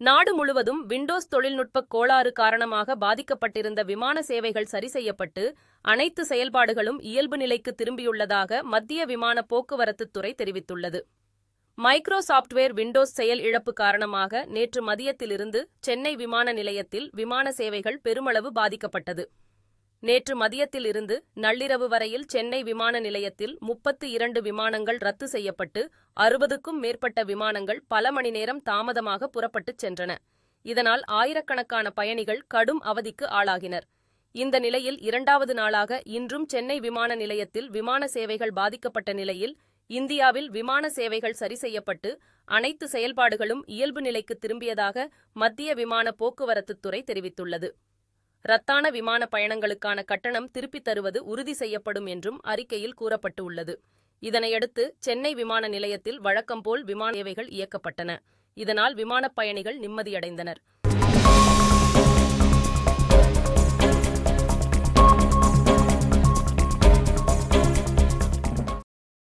நாடு முழுவதும் விண்டோஸ் தொழில்நுட்ப கோளாறு காரணமாக பாதிக்கப்பட்டிருந்த விமான சேவைகள் சரி செய்யப்பட்டு அனைத்து செயல்பாடுகளும் இயல்பு நிலைக்கு திரும்பியுள்ளதாக மத்திய விமான போக்குவரத்து துறை தெரிவித்துள்ளது மைக்ரோ சாப்ட்வேர் விண்டோஸ் செயல் இழப்பு காரணமாக நேற்று மதியத்திலிருந்து சென்னை விமான நிலையத்தில் விமான சேவைகள் பெருமளவு பாதிக்கப்பட்டது நேற்று மதியத்தில் இருந்து நள்ளிரவு வரையில் சென்னை விமான நிலையத்தில் முப்பத்து இரண்டு விமானங்கள் ரத்து செய்யப்பட்டு அறுபதுக்கும் மேற்பட்ட விமானங்கள் பல மணி நேரம் தாமதமாக புறப்பட்டுச் சென்றன இதனால் ஆயிரக்கணக்கான பயணிகள் கடும் அவதிக்கு ஆளாகினர் இந்த நிலையில் இரண்டாவது நாளாக இன்றும் சென்னை விமான நிலையத்தில் விமான சேவைகள் பாதிக்கப்பட்ட நிலையில் இந்தியாவில் விமான சேவைகள் சரி செய்யப்பட்டு அனைத்து செயல்பாடுகளும் இயல்பு நிலைக்கு திரும்பியதாக மத்திய விமான போக்குவரத்துத் துறை தெரிவித்துள்ளது ரத்தான விமான பயணங்களுக்கான கட்டணம் திருப்பித் தருவது உறுதி செய்யப்படும் என்றும் அறிக்கையில் கூறப்பட்டு உள்ளது இதனையடுத்து சென்னை விமான நிலையத்தில் வழக்கம்போல் விமான சேவைகள் இயக்கப்பட்டன இதனால் விமானப் பயணிகள் நிம்மதியடைந்தனர்